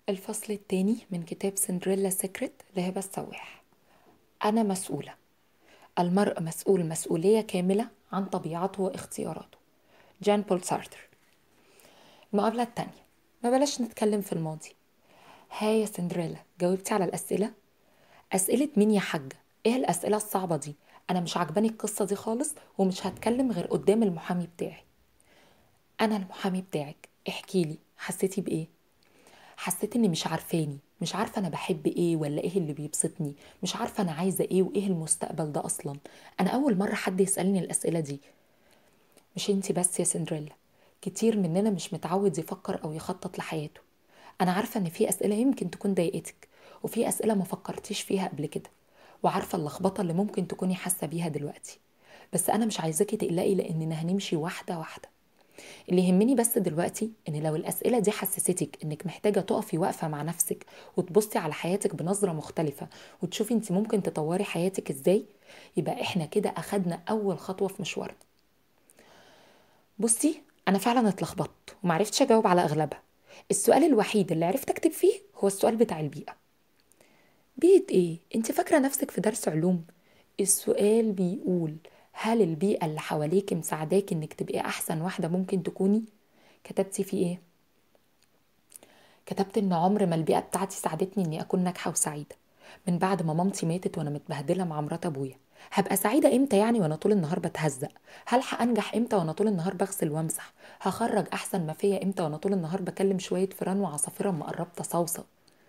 الفصل الثاني من كتاب سندريلا سيكريت لهبة السواح أنا مسؤولة المرء مسؤول مسؤولية كاملة عن طبيعته واختياراته جان بول سارتر المقابلة التانية ما بلاش نتكلم في الماضي ها يا سندريلا جاوبتي على الأسئلة أسئلة مين يا حاجة إيه الأسئلة الصعبة دي أنا مش عجباني القصة دي خالص ومش هتكلم غير قدام المحامي بتاعي أنا المحامي بتاعك احكيلي حسيتي بإيه حسيت اني مش عارفاني مش عارفه انا بحب ايه ولا ايه اللي بيبسطني مش عارفه انا عايزه ايه وايه المستقبل ده اصلا انا اول مره حد يسالني الاسئله دي مش انتي بس يا سندريلا كتير مننا مش متعود يفكر او يخطط لحياته انا عارفه ان في اسئله يمكن تكون ضايقتك وفي اسئله ما فكرتيش فيها قبل كده وعارفه اللخبطه اللي ممكن تكوني حاسه بيها دلوقتي بس انا مش عايزاكي تقلقي لاننا هنمشي واحده واحده اللي يهمني بس دلوقتي ان لو الاسئله دي حسستك انك محتاجه تقفي واقفه مع نفسك وتبصي على حياتك بنظره مختلفه وتشوفي انت ممكن تطوري حياتك ازاي يبقى احنا كده اخدنا اول خطوه في مشوارنا بصي انا فعلا اتلخبطت ومعرفتش اجاوب على اغلبها السؤال الوحيد اللي عرفت اكتب فيه هو السؤال بتاع البيئه بيئه ايه انت فاكره نفسك في درس علوم السؤال بيقول هل البيئة اللي حواليك مساعداك انك تبقي احسن واحدة ممكن تكوني كتبتي فيه ايه كتبت ان عمر ما البيئة بتاعتي ساعدتني اني اكون ناجحة وسعيدة من بعد ما مامتي ماتت وانا متبهدلة مع مرات ابويا هبقى سعيدة امتى يعني وانا طول النهار بتهزق هلحق انجح امتى وانا طول النهار بغسل وامسح هخرج احسن ما فيا امتى وانا طول النهار بكلم شوية فران وعصافير اما قربت صوصة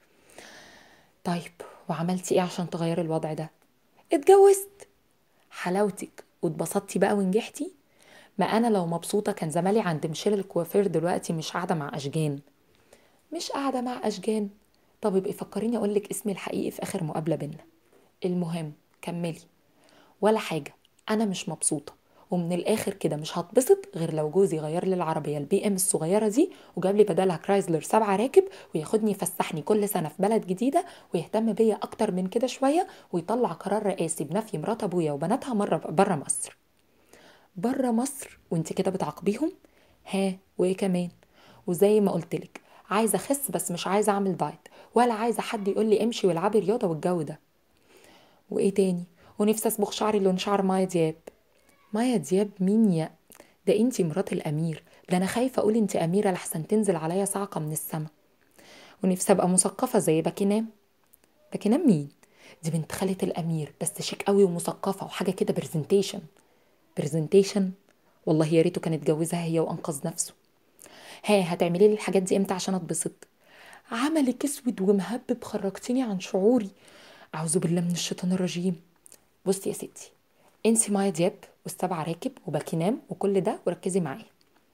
طيب وعملتي ايه عشان تغيري الوضع ده اتجوزت حلاوتك واتبسطتي بقى ونجحتي ما انا لو مبسوطه كان زمالي عند ميشيل الكوافير دلوقتي مش قاعده مع اشجان مش قاعده مع اشجان طب يبقى فكريني اقول لك اسمي الحقيقي في اخر مقابله بينا المهم كملي ولا حاجه انا مش مبسوطه ومن الاخر كده مش هتبسط غير لو جوزي غير لي العربيه البي ام الصغيره دي وجاب لي بدلها كرايزلر سبعة راكب وياخدني يفسحني كل سنه في بلد جديده ويهتم بيا اكتر من كده شويه ويطلع قرار رئاسي بنفي مرات ابويا وبناتها مره بره مصر بره مصر وانت كده بتعاقبيهم ها وايه كمان وزي ما قلت لك عايزه اخس بس مش عايزه اعمل دايت ولا عايزه حد يقول لي امشي والعبي رياضه والجو ده وايه تاني ونفسي اصبغ شعري لون شعر مايا دياب مايا دياب مين يا ده انتي مرات الامير ده انا خايفه اقول انتي اميره لحسن تنزل عليا صعقه من السما ونفسي ابقى مثقفه زي باكينام باكينام مين دي بنت خالة الامير بس شيك قوي ومثقفه وحاجه كده برزنتيشن برزنتيشن والله يا ريته كان اتجوزها هي وانقذ نفسه ها هتعملي لي الحاجات دي امتى عشان اتبسط عملك اسود ومهبب خرجتيني عن شعوري اعوذ بالله من الشيطان الرجيم بصي يا ستي انسي مايا دياب والسبع راكب وباكينام وكل ده وركزي معايا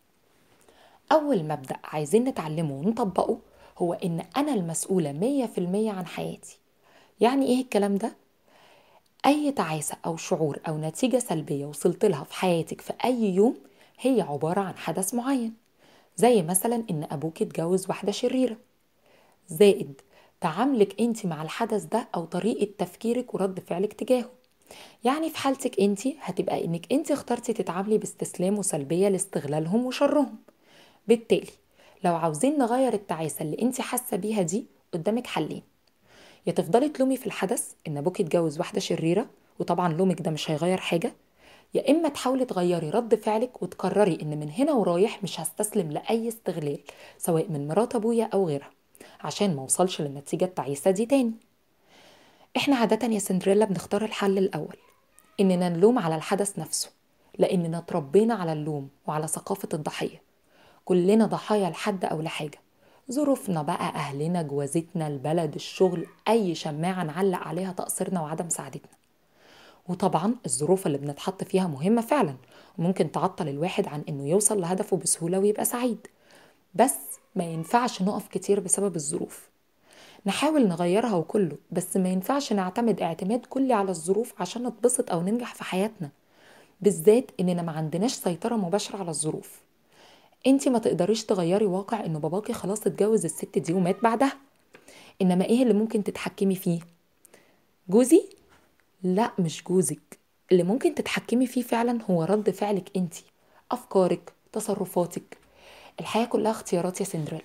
اول مبدا عايزين نتعلمه ونطبقه هو ان انا المسؤوله مية في المية عن حياتي يعني ايه الكلام ده اي تعاسه او شعور او نتيجه سلبيه وصلت لها في حياتك في اي يوم هي عباره عن حدث معين زي مثلا ان ابوك اتجوز واحده شريره زائد تعاملك انت مع الحدث ده او طريقه تفكيرك ورد فعلك تجاهه يعني في حالتك انت هتبقى انك انت اخترتي تتعاملي باستسلام وسلبيه لاستغلالهم وشرهم بالتالي لو عاوزين نغير التعاسه اللي انت حاسه بيها دي قدامك حلين يا تفضلي تلومي في الحدث ان ابوك اتجوز واحده شريره وطبعا لومك ده مش هيغير حاجه يا اما تحاولي تغيري رد فعلك وتقرري ان من هنا ورايح مش هستسلم لاي استغلال سواء من مرات ابويا او غيرها عشان ما اوصلش للنتيجه التعيسه دي تاني احنا عادة يا سندريلا بنختار الحل الأول إننا نلوم على الحدث نفسه لأننا اتربينا على اللوم وعلى ثقافة الضحية كلنا ضحايا لحد أو لحاجة ظروفنا بقى أهلنا جوازتنا البلد الشغل أي شماعة نعلق عليها تقصيرنا وعدم سعادتنا وطبعا الظروف اللي بنتحط فيها مهمة فعلا وممكن تعطل الواحد عن إنه يوصل لهدفه بسهولة ويبقى سعيد بس ما ينفعش نقف كتير بسبب الظروف نحاول نغيرها وكله بس ما ينفعش نعتمد اعتماد كلي على الظروف عشان نتبسط او ننجح في حياتنا بالذات اننا ما عندناش سيطرة مباشرة على الظروف انتي ما تقدريش تغيري واقع ان باباكي خلاص اتجوز الست دي ومات بعدها انما ايه اللي ممكن تتحكمي فيه جوزي لا مش جوزك اللي ممكن تتحكمي فيه فعلا هو رد فعلك انتي افكارك تصرفاتك الحياة كلها اختيارات يا سندريلا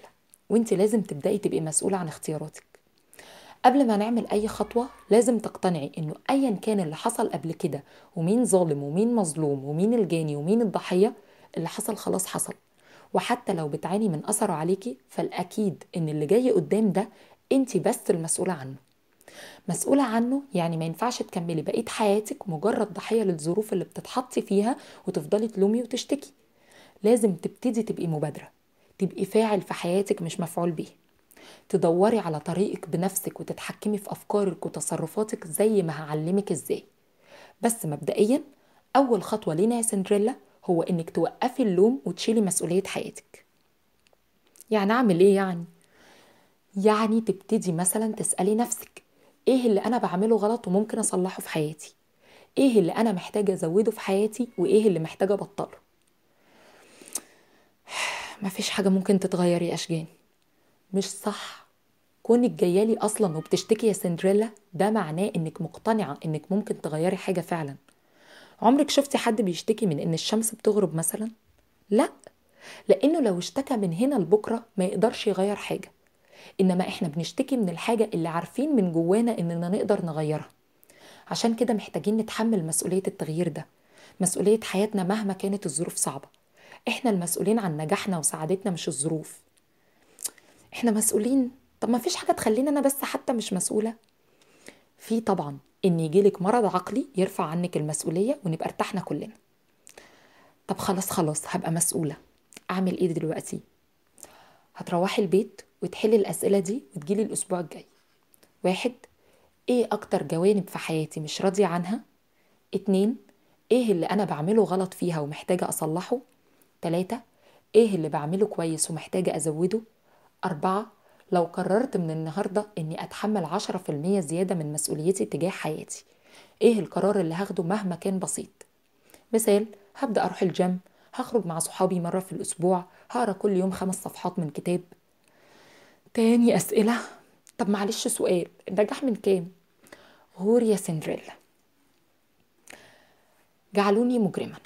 وانت لازم تبدأي تبقي مسؤولة عن اختياراتك قبل ما نعمل اي خطوة لازم تقتنعي انه ايا كان اللي حصل قبل كده ومين ظالم ومين مظلوم ومين الجاني ومين الضحية اللي حصل خلاص حصل وحتى لو بتعاني من اثره عليكي فالاكيد ان اللي جاي قدام ده انت بس المسؤولة عنه مسؤولة عنه يعني ما ينفعش تكملي بقية حياتك مجرد ضحية للظروف اللي بتتحطي فيها وتفضلي تلومي وتشتكي لازم تبتدي تبقي مبادرة تبقي فاعل في حياتك مش مفعول به تدوري على طريقك بنفسك وتتحكمي في أفكارك وتصرفاتك زي ما هعلمك ازاي بس مبدئيا أول خطوة لينا يا سندريلا هو إنك توقفي اللوم وتشيلي مسؤولية حياتك يعني أعمل إيه يعني؟ يعني تبتدي مثلا تسألي نفسك إيه اللي أنا بعمله غلط وممكن أصلحه في حياتي؟ إيه اللي أنا محتاجة أزوده في حياتي وإيه اللي محتاجة أبطله؟ مفيش حاجة ممكن تتغير يا أشجان مش صح كونك جايالي أصلا وبتشتكي يا سندريلا ده معناه إنك مقتنعة إنك ممكن تغيري حاجة فعلا عمرك شفتي حد بيشتكي من إن الشمس بتغرب مثلا؟ لا لأنه لو اشتكى من هنا لبكرة ما يقدرش يغير حاجة إنما إحنا بنشتكي من الحاجة اللي عارفين من جوانا إننا نقدر نغيرها عشان كده محتاجين نتحمل مسؤولية التغيير ده مسؤولية حياتنا مهما كانت الظروف صعبة احنا المسؤولين عن نجاحنا وسعادتنا مش الظروف احنا مسؤولين طب ما فيش حاجة تخلينا انا بس حتى مش مسؤولة في طبعا ان يجيلك مرض عقلي يرفع عنك المسؤولية ونبقى ارتحنا كلنا طب خلاص خلاص هبقى مسؤولة اعمل ايه دلوقتي هتروحي البيت وتحلي الاسئلة دي وتجيلي الاسبوع الجاي واحد ايه اكتر جوانب في حياتي مش راضية عنها اتنين ايه اللي انا بعمله غلط فيها ومحتاجة اصلحه تلاتة ايه اللي بعمله كويس ومحتاجة ازوده أربعة لو قررت من النهاردة اني اتحمل عشرة في المية زيادة من مسؤوليتي تجاه حياتي ايه القرار اللي هاخده مهما كان بسيط مثال هبدأ اروح الجيم هخرج مع صحابي مرة في الأسبوع هقرا كل يوم خمس صفحات من كتاب تاني أسئلة طب معلش سؤال النجاح من كام غور يا سندريلا جعلوني مجرما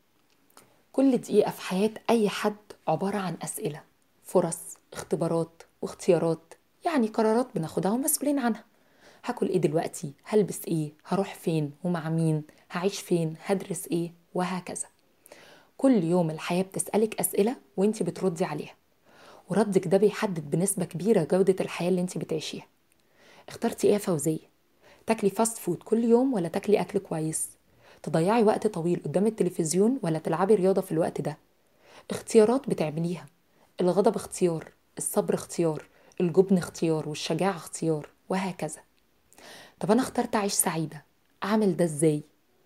كل دقيقة في حياة أي حد عبارة عن أسئلة فرص اختبارات واختيارات يعني قرارات بناخدها ومسؤولين عنها هاكل ايه دلوقتي هلبس ايه هروح فين ومع مين هعيش فين هدرس ايه وهكذا كل يوم الحياة بتسألك أسئلة وانت بتردي عليها وردك ده بيحدد بنسبة كبيرة جودة الحياة اللي انت بتعيشيها اخترتي ايه يا فوزية تاكلي فاست فود كل يوم ولا تاكلي أكل كويس تضيعي وقت طويل قدام التلفزيون ولا تلعبي رياضة في الوقت ده اختيارات بتعمليها الغضب اختيار الصبر اختيار الجبن اختيار والشجاعة اختيار وهكذا طب أنا اخترت أعيش سعيدة أعمل ده إزاي؟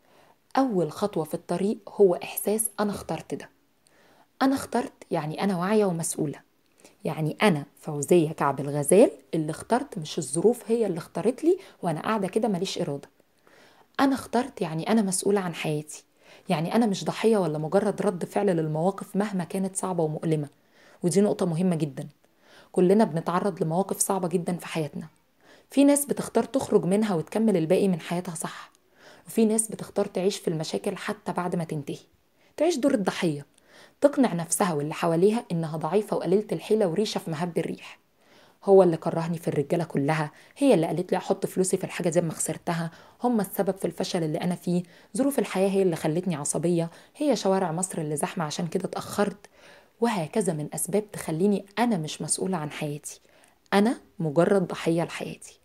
أول خطوة في الطريق هو إحساس أنا اخترت ده أنا اخترت يعني أنا واعية ومسؤولة يعني أنا فوزية كعب الغزال اللي اخترت مش الظروف هي اللي اختارت لي وأنا قاعدة كده ماليش إرادة أنا اخترت يعني أنا مسؤولة عن حياتي يعني أنا مش ضحية ولا مجرد رد فعل للمواقف مهما كانت صعبة ومؤلمة ودي نقطة مهمة جدا كلنا بنتعرض لمواقف صعبة جدا في حياتنا في ناس بتختار تخرج منها وتكمل الباقي من حياتها صح وفي ناس بتختار تعيش في المشاكل حتى بعد ما تنتهي تعيش دور الضحية تقنع نفسها واللي حواليها إنها ضعيفة وقليلة الحيلة وريشة في مهب الريح هو اللي كرهني في الرجالة كلها هي اللي قالت لي أحط فلوسي في الحاجة زي ما خسرتها هم السبب في الفشل اللي أنا فيه ظروف الحياة هي اللي خلتني عصبية هي شوارع مصر اللي زحمة عشان كده اتأخرت وهكذا من أسباب تخليني أنا مش مسؤولة عن حياتي أنا مجرد ضحية لحياتي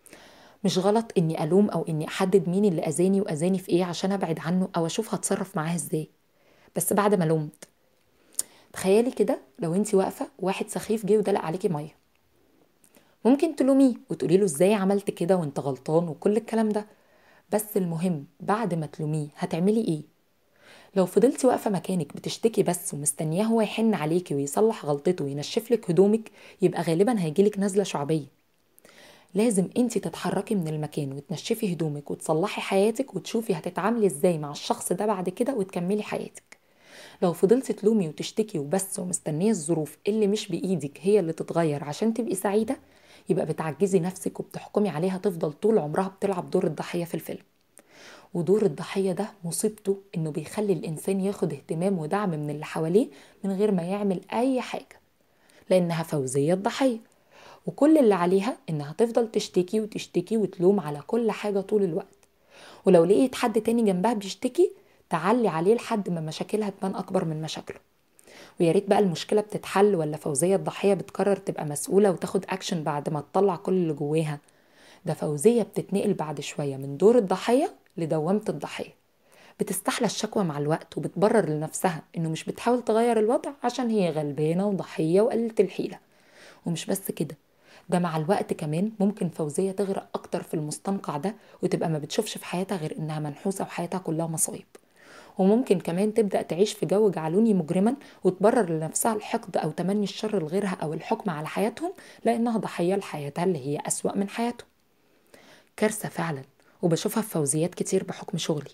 مش غلط إني ألوم أو إني أحدد مين اللي أذاني وأذاني في إيه عشان أبعد عنه أو أشوف هتصرف معاه إزاي بس بعد ما لومت تخيلي كده لو انت واقفة واحد سخيف جه ودلق عليكي مية ممكن تلوميه وتقولي له ازاي عملت كده وانت غلطان وكل الكلام ده بس المهم بعد ما تلوميه هتعملي ايه لو فضلتي واقفه مكانك بتشتكي بس ومستنياه هو يحن عليكي ويصلح غلطته وينشف لك هدومك يبقى غالبا هيجيلك نزله شعبيه لازم انت تتحركي من المكان وتنشفي هدومك وتصلحي حياتك وتشوفي هتتعاملي ازاي مع الشخص ده بعد كده وتكملي حياتك لو فضلتي تلومي وتشتكي وبس ومستنيه الظروف اللي مش بايدك هي اللي تتغير عشان تبقي سعيده يبقى بتعجزي نفسك وبتحكمي عليها تفضل طول عمرها بتلعب دور الضحيه في الفيلم ودور الضحيه ده مصيبته انه بيخلي الانسان ياخد اهتمام ودعم من اللي حواليه من غير ما يعمل اي حاجه لأنها فوزية الضحية وكل اللي عليها إنها تفضل تشتكي وتشتكي وتلوم على كل حاجة طول الوقت ولو لقيت حد تاني جنبها بيشتكي تعلي عليه لحد ما مشاكلها تبان أكبر من مشاكله ويا ريت بقى المشكلة بتتحل ولا فوزية الضحية بتقرر تبقى مسؤولة وتاخد أكشن بعد ما تطلع كل اللي جواها ده فوزية بتتنقل بعد شوية من دور الضحية لدوامة الضحية بتستحلى الشكوى مع الوقت وبتبرر لنفسها انه مش بتحاول تغير الوضع عشان هي غلبانة وضحية وقلة الحيلة ومش بس كده ده مع الوقت كمان ممكن فوزية تغرق أكتر في المستنقع ده وتبقى ما بتشوفش في حياتها غير إنها منحوسة وحياتها كلها مصايب وممكن كمان تبدأ تعيش في جو جعلوني مجرما وتبرر لنفسها الحقد أو تمني الشر لغيرها أو الحكم على حياتهم لأنها ضحية لحياتها اللي هي أسوأ من حياتهم كارثة فعلا وبشوفها في فوزيات كتير بحكم شغلي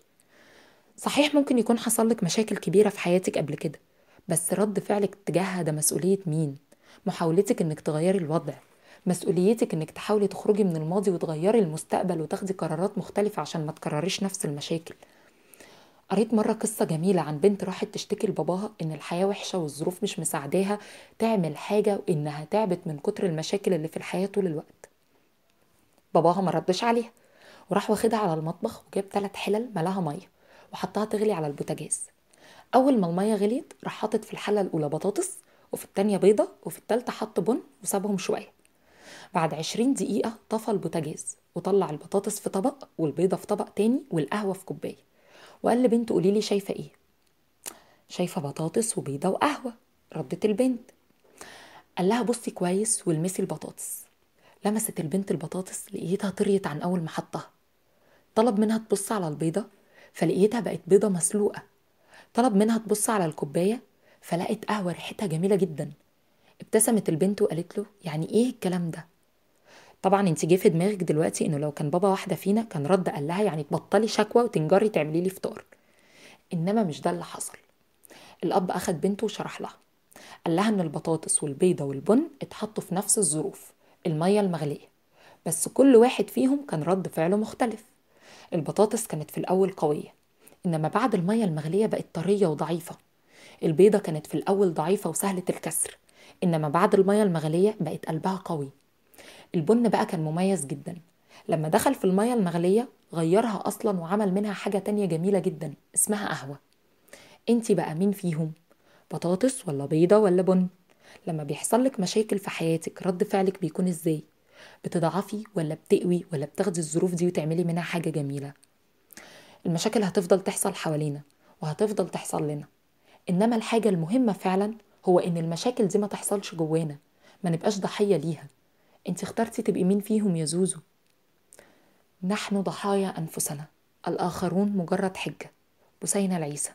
صحيح ممكن يكون حصل لك مشاكل كبيرة في حياتك قبل كده بس رد فعلك تجاهها ده مسؤولية مين؟ محاولتك انك تغيري الوضع مسؤوليتك انك تحاولي تخرجي من الماضي وتغيري المستقبل وتاخدي قرارات مختلفة عشان ما تكرريش نفس المشاكل قريت مرة قصة جميلة عن بنت راحت تشتكي لباباها إن الحياة وحشة والظروف مش مساعداها تعمل حاجة وإنها تعبت من كتر المشاكل اللي في الحياة طول الوقت باباها ما ردش عليها وراح واخدها على المطبخ وجاب ثلاث حلل ملاها مية وحطها تغلي على البوتاجاز أول ما المية غليت راح حاطط في الحلة الأولى بطاطس وفي التانية بيضة وفي التالتة حط بن وسابهم شوية بعد عشرين دقيقة طفى البوتاجاز وطلع البطاطس في طبق والبيضة في طبق تاني والقهوة في كوباية وقال لبنته قولي لي شايفة ايه شايفة بطاطس وبيضة وقهوة ردت البنت قال لها بصي كويس والمسي البطاطس لمست البنت البطاطس لقيتها طريت عن أول ما حطها طلب منها تبص على البيضة فلقيتها بقت بيضة مسلوقة طلب منها تبص على الكوباية فلقت قهوة ريحتها جميلة جدا ابتسمت البنت وقالت له يعني ايه الكلام ده طبعا انت جه في دماغك دلوقتي انه لو كان بابا واحده فينا كان رد قال لها يعني تبطلي شكوى وتنجري تعملي لي فطار انما مش ده اللي حصل الاب اخد بنته وشرح لها قال لها ان البطاطس والبيضه والبن اتحطوا في نفس الظروف الميه المغليه بس كل واحد فيهم كان رد فعله مختلف البطاطس كانت في الاول قويه انما بعد الميه المغليه بقت طريه وضعيفه البيضه كانت في الاول ضعيفه وسهله الكسر انما بعد الميه المغليه بقت قلبها قوي البن بقى كان مميز جدا لما دخل في المية المغلية غيرها أصلا وعمل منها حاجة تانية جميلة جدا اسمها قهوة انتي بقى مين فيهم بطاطس ولا بيضة ولا بن لما بيحصل لك مشاكل في حياتك رد فعلك بيكون ازاي بتضعفي ولا بتقوي ولا بتاخدي الظروف دي وتعملي منها حاجة جميلة المشاكل هتفضل تحصل حوالينا وهتفضل تحصل لنا إنما الحاجة المهمة فعلا هو إن المشاكل دي ما تحصلش جوانا ما نبقاش ضحية ليها انت اخترتي تبقي مين فيهم يا زوزو نحن ضحايا أنفسنا الآخرون مجرد حجة بوسينة العيسى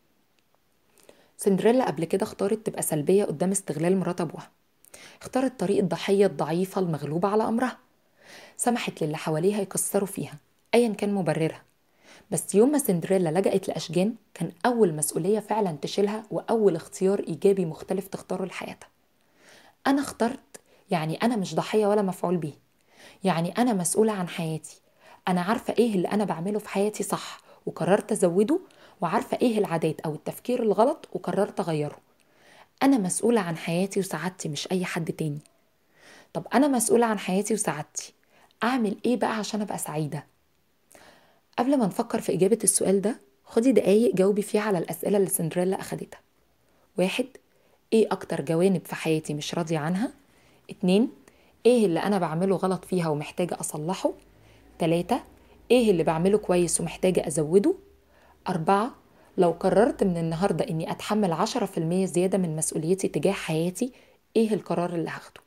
سندريلا قبل كده اختارت تبقى سلبية قدام استغلال مرات أبوها اختارت طريق الضحية الضعيفة المغلوبة على أمرها سمحت للي حواليها يكسروا فيها أيا كان مبررها بس يوم ما سندريلا لجأت لأشجان كان أول مسؤولية فعلا تشيلها وأول اختيار إيجابي مختلف تختاره لحياتها أنا اخترت يعني أنا مش ضحية ولا مفعول به يعني أنا مسؤولة عن حياتي أنا عارفة إيه اللي أنا بعمله في حياتي صح وقررت أزوده وعارفة إيه العادات أو التفكير الغلط وقررت أغيره أنا مسؤولة عن حياتي وسعادتي مش أي حد تاني طب أنا مسؤولة عن حياتي وسعادتي أعمل إيه بقى عشان أبقى سعيدة قبل ما نفكر في إجابة السؤال ده خدي دقايق جاوبي فيها على الأسئلة اللي سندريلا أخدتها واحد إيه أكتر جوانب في حياتي مش راضية عنها اتنين ايه اللي انا بعمله غلط فيها ومحتاجة اصلحه تلاتة ايه اللي بعمله كويس ومحتاجة ازوده اربعة لو قررت من النهاردة اني اتحمل عشرة في المية زيادة من مسؤوليتي تجاه حياتي ايه القرار اللي هاخده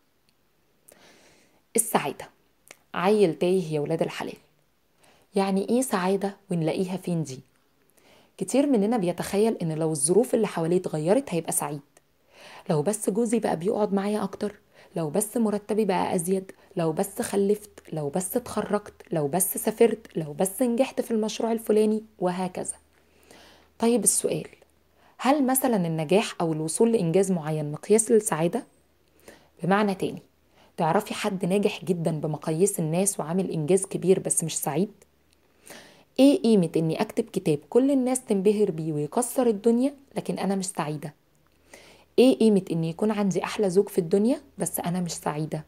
السعادة عيل تايه يا ولاد الحلال يعني ايه سعادة ونلاقيها فين دي كتير مننا بيتخيل ان لو الظروف اللي حواليه اتغيرت هيبقى سعيد لو بس جوزي بقى بيقعد معايا اكتر لو بس مرتبي بقى أزيد لو بس خلفت لو بس اتخرجت لو بس سافرت لو بس نجحت في المشروع الفلاني وهكذا طيب السؤال هل مثلا النجاح أو الوصول لإنجاز معين مقياس للسعادة؟ بمعنى تاني تعرفي حد ناجح جدا بمقاييس الناس وعامل إنجاز كبير بس مش سعيد؟ ايه قيمة اني اكتب كتاب كل الناس تنبهر بيه ويكسر الدنيا لكن انا مش سعيدة ايه قيمة ان يكون عندي احلى زوج في الدنيا بس انا مش سعيدة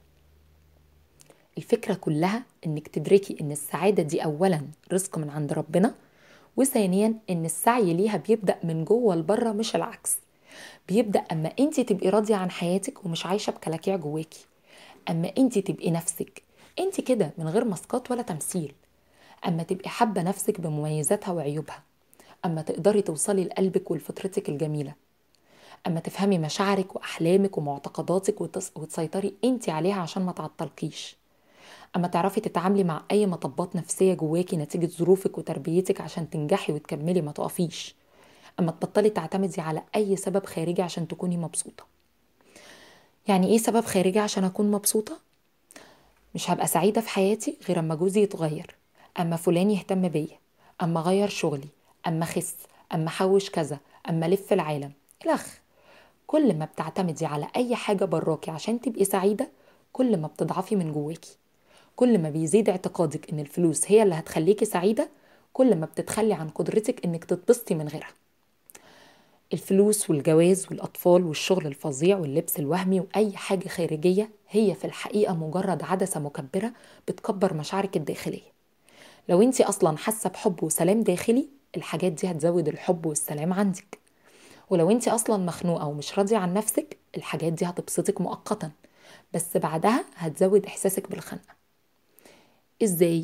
الفكرة كلها انك تدركي ان السعادة دي اولا رزق من عند ربنا وثانيا ان السعي ليها بيبدأ من جوه لبره مش العكس بيبدأ اما انت تبقي راضية عن حياتك ومش عايشة بكلاكيع جواكي اما انت تبقي نفسك انت كده من غير مسقط ولا تمثيل اما تبقي حابة نفسك بمميزاتها وعيوبها اما تقدري توصلي لقلبك ولفطرتك الجميلة اما تفهمي مشاعرك واحلامك ومعتقداتك وتسيطري انت عليها عشان ما تعطلكيش اما تعرفي تتعاملي مع اي مطبات نفسيه جواكي نتيجه ظروفك وتربيتك عشان تنجحي وتكملي ما تقفيش اما تبطلي تعتمدي على اي سبب خارجي عشان تكوني مبسوطه يعني ايه سبب خارجي عشان اكون مبسوطه مش هبقى سعيده في حياتي غير اما جوزي يتغير اما فلان يهتم بيا اما اغير شغلي اما اخس اما احوش كذا اما الف العالم الخ كل ما بتعتمدي على اي حاجه براكي عشان تبقي سعيده كل ما بتضعفي من جواكي كل ما بيزيد اعتقادك ان الفلوس هي اللي هتخليكي سعيده كل ما بتتخلي عن قدرتك انك تتبسطي من غيرها الفلوس والجواز والاطفال والشغل الفظيع واللبس الوهمي واي حاجه خارجيه هي في الحقيقه مجرد عدسه مكبره بتكبر مشاعرك الداخليه لو انت اصلا حاسه بحب وسلام داخلي الحاجات دي هتزود الحب والسلام عندك ولو انت اصلا مخنوقه ومش راضيه عن نفسك الحاجات دي هتبسطك مؤقتا بس بعدها هتزود احساسك بالخنقه ازاي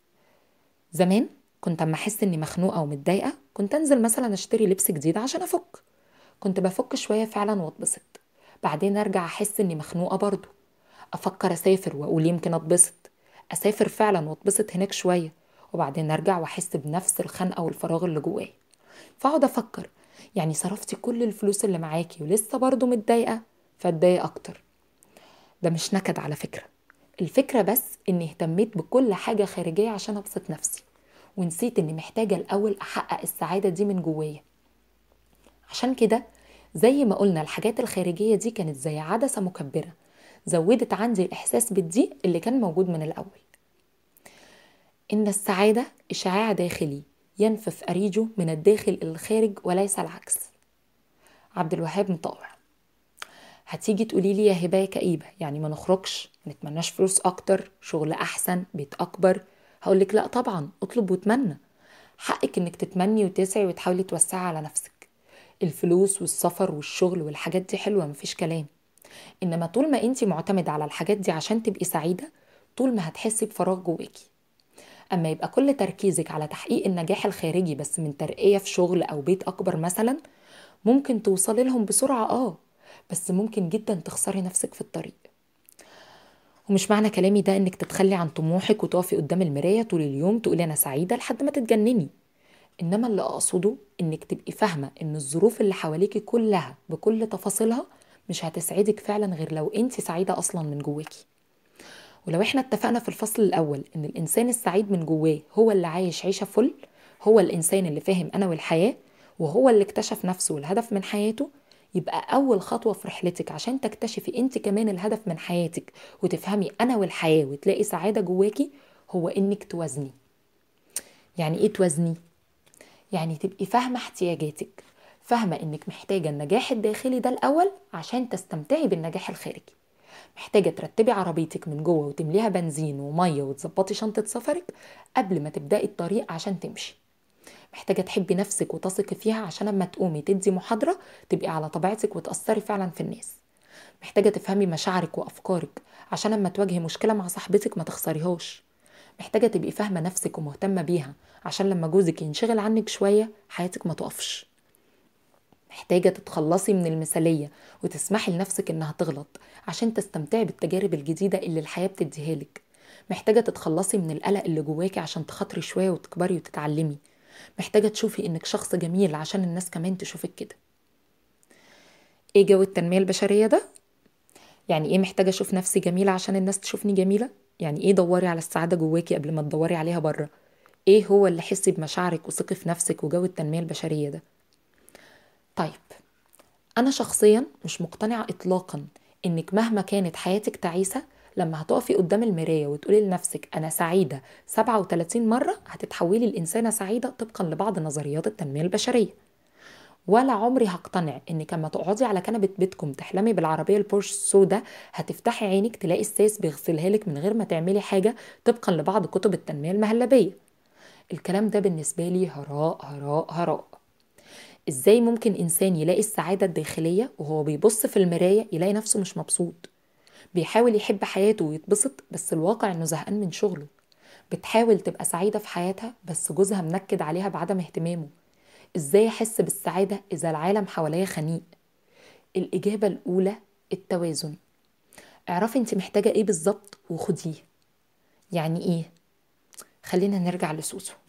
زمان كنت اما احس اني مخنوقه ومتضايقه كنت انزل مثلا اشتري لبس جديد عشان افك كنت بفك شويه فعلا واتبسط بعدين ارجع احس اني مخنوقه برضه افكر اسافر واقول يمكن اتبسط اسافر فعلا واتبسط هناك شويه وبعدين ارجع واحس بنفس الخنقه والفراغ اللي جوايا فاقعد افكر يعني صرفتي كل الفلوس اللي معاكي ولسه برضه متضايقه فاتضايق اكتر ده مش نكد على فكره الفكرة بس إني اهتميت بكل حاجة خارجية عشان أبسط نفسي ونسيت إني محتاجة الأول أحقق السعادة دي من جوايا عشان كده زي ما قلنا الحاجات الخارجية دي كانت زي عدسة مكبرة زودت عندي الإحساس بالضيق اللي كان موجود من الأول إن السعادة إشعاع داخلي ينفث أريجه من الداخل إلى الخارج وليس العكس عبد الوهاب مطاوع هتيجي تقولي لي يا هبايه كئيبه يعني ما نخرجش ما نتمناش فلوس اكتر شغل احسن بيت اكبر هقولك لا طبعا اطلب واتمنى حقك انك تتمني وتسعي وتحاولي توسعي على نفسك الفلوس والسفر والشغل والحاجات دي حلوه مفيش كلام انما طول ما انت معتمده على الحاجات دي عشان تبقي سعيده طول ما هتحسي بفراغ جواكي اما يبقى كل تركيزك على تحقيق النجاح الخارجي بس من ترقيه في شغل او بيت اكبر مثلا ممكن توصلي لهم بسرعه اه بس ممكن جدا تخسري نفسك في الطريق ومش معنى كلامي ده انك تتخلي عن طموحك وتقفي قدام المراية طول اليوم تقولي انا سعيدة لحد ما تتجنني انما اللي اقصده انك تبقي فاهمة ان الظروف اللي حواليكي كلها بكل تفاصيلها مش هتسعدك فعلا غير لو انت سعيدة اصلا من جواكي ولو احنا اتفقنا في الفصل الاول ان الانسان السعيد من جواه هو اللي عايش عيشة فل هو الانسان اللي فاهم انا والحياة وهو اللي اكتشف نفسه والهدف من حياته يبقى أول خطوة في رحلتك عشان تكتشفي أنت كمان الهدف من حياتك وتفهمي أنا والحياة وتلاقي سعادة جواكي هو إنك توازني يعني إيه توازني؟ يعني تبقي فاهمة احتياجاتك فاهمة إنك محتاجة النجاح الداخلي ده الأول عشان تستمتعي بالنجاح الخارجي محتاجة ترتبي عربيتك من جوه وتمليها بنزين ومية وتظبطي شنطة سفرك قبل ما تبدأي الطريق عشان تمشي محتاجة تحبي نفسك وتثقي فيها عشان اما تقومي تدي محاضرة تبقي على طبيعتك وتأثري فعلا في الناس محتاجة تفهمي مشاعرك وأفكارك عشان اما تواجهي مشكلة مع صاحبتك ما تخسريهاش محتاجة تبقي فاهمة نفسك ومهتمة بيها عشان لما جوزك ينشغل عنك شوية حياتك ما تقفش محتاجة تتخلصي من المثالية وتسمحي لنفسك إنها تغلط عشان تستمتعي بالتجارب الجديدة اللي الحياة بتديها لك محتاجة تتخلصي من القلق اللي جواكي عشان تخاطري شوية وتكبري وتتعلمي محتاجة تشوفي إنك شخص جميل عشان الناس كمان تشوفك كده إيه جو التنمية البشرية ده؟ يعني إيه محتاجة أشوف نفسي جميلة عشان الناس تشوفني جميلة؟ يعني إيه دوري على السعادة جواكي قبل ما تدوري عليها بره؟ إيه هو اللي حسي بمشاعرك وثقي في نفسك وجو التنمية البشرية ده؟ طيب أنا شخصيا مش مقتنعة إطلاقا إنك مهما كانت حياتك تعيسة لما هتقفي قدام المراية وتقولي لنفسك أنا سعيدة 37 مرة هتتحولي لإنسانة سعيدة طبقا لبعض نظريات التنمية البشرية ولا عمري هقتنع انك لما تقعدي على كنبة بيتكم تحلمي بالعربية البورش السودا هتفتحي عينك تلاقي الساس بيغسلها لك من غير ما تعملي حاجة طبقا لبعض كتب التنمية المهلبية الكلام ده بالنسبة لي هراء هراء هراء ازاي ممكن انسان يلاقي السعادة الداخلية وهو بيبص في المراية يلاقي نفسه مش مبسوط بيحاول يحب حياته ويتبسط بس الواقع انه زهقان من شغله بتحاول تبقى سعيدة في حياتها بس جوزها منكد عليها بعدم اهتمامه ازاي احس بالسعادة اذا العالم حواليا خنيق الاجابة الاولى التوازن اعرفي انت محتاجة ايه بالظبط وخديه يعني ايه خلينا نرجع لسوسو